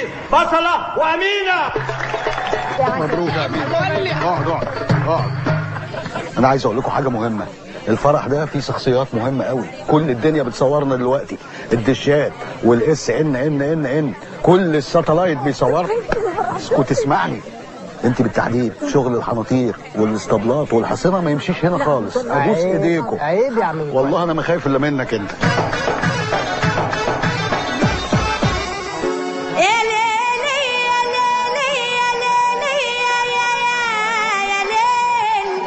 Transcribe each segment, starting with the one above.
بصلة وأمينة مبروك يا امين اقعد اقعد اقعد انا عايز اقول لكم حاجه مهمه الفرح ده فيه شخصيات مهمه قوي كل الدنيا بتصورنا دلوقتي الدشات والاس ان ان ان ان كل الساتلايت بيصورنا اسكت اسمعني انت بالتحديد شغل الحناطير والاسطبلات والحصينه ما يمشيش هنا خالص ابوس ايديكم عيب يا عم والله انا ما خايف الا منك انت يا ليلي يا ليلي يا ليلي يا يا يا يا ليل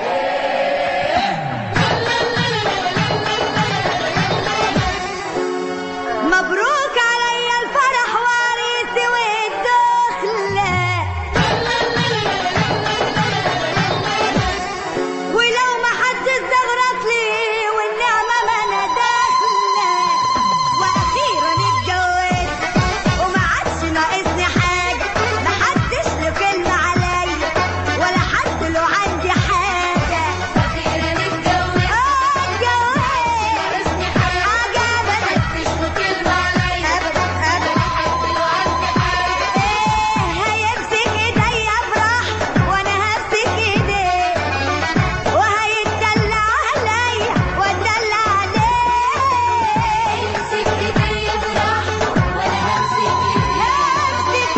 مبروك عليا الفرح وعريسي والدخلة ولو ما حد استغرق لي والنعمة ما انا داخلة واخيرا اتجوزت وما عادش ناقصني حاجة ما حدش له كلمة عليا ولا حد له عندي حاجة اخيرا اتجوزت اه اتجوزت حاجة ابدا مش له كلمة عليا ابدا ابدا حد له عندي حاجة ايه هيمسك ايديا افرح وانا همسك ايديه وهيتدلع عليا واتدلع عليه امسك ايديا افرح وانا همسك ايديه همسك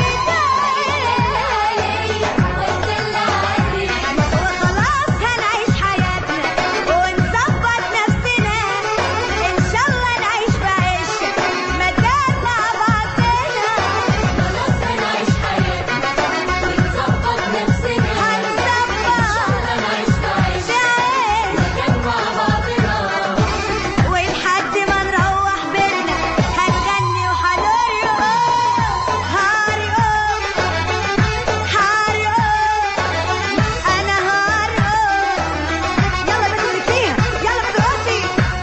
ايديا واتدلع عليه وخلاص هنعيش حياتنا ونظبط نفسنا ان شاء الله نعيش في عيشه مدام مع بعضنا خلاص هنعيش حياتنا ونظبط نفسنا هنظبط نعيش في عيشه مدام مع بعضنا ولحد ما نروح بينا هنغني وهنرقص هرقص هرقص انا هرقص يلا بدوري فيها يلا بدوري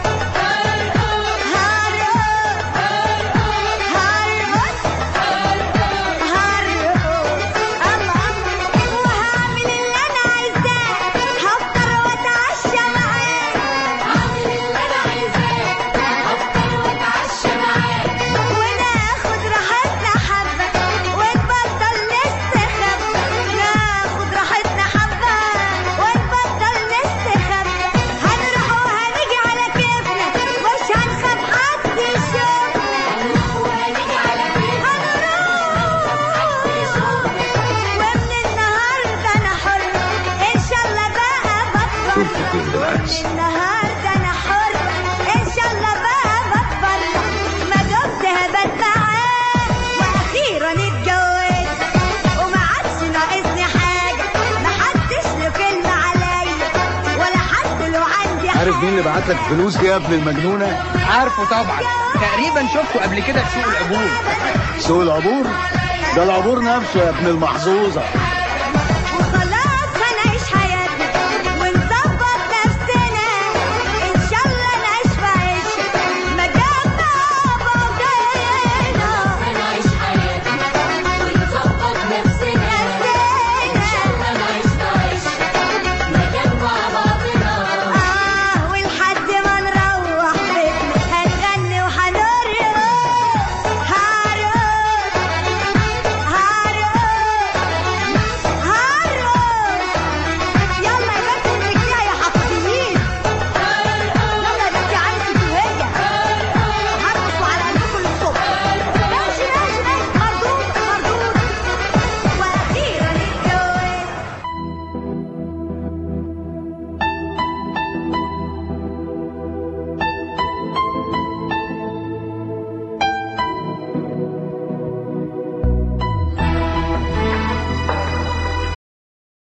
هرقص هرقص هرقص الله وهعمل اللي انا عايزاه هفطر واتعشى معاه هعمل اللي انا عايزاه هفطر واتعشى معاه وناخد راحتنا حبه ونبطل نستخبى ناخد راحتنا حبه ونبطل نستخبى هنروح وهنيجي على كيفنا مش هنخاف حد يشوفنا هنروح وهنيجي على كيفنا هنروح ومن النهارده انا حر ان شاء الله بقى بطل ومن النهارده انا حر ان شاء الله بقى بطل ما دمت هبت معاه واخيرا اتجوزت وما عادش ناقصني حاجه ما حدش له كلمه عليا ولا حد له عندي عارف مين اللي بعت لك الفلوس دي يا ابن المجنونه عارفه طبعا تقريبا شفته قبل كده في سوق العبور سوق العبور ده العبور نفسه يا ابن المحظوظه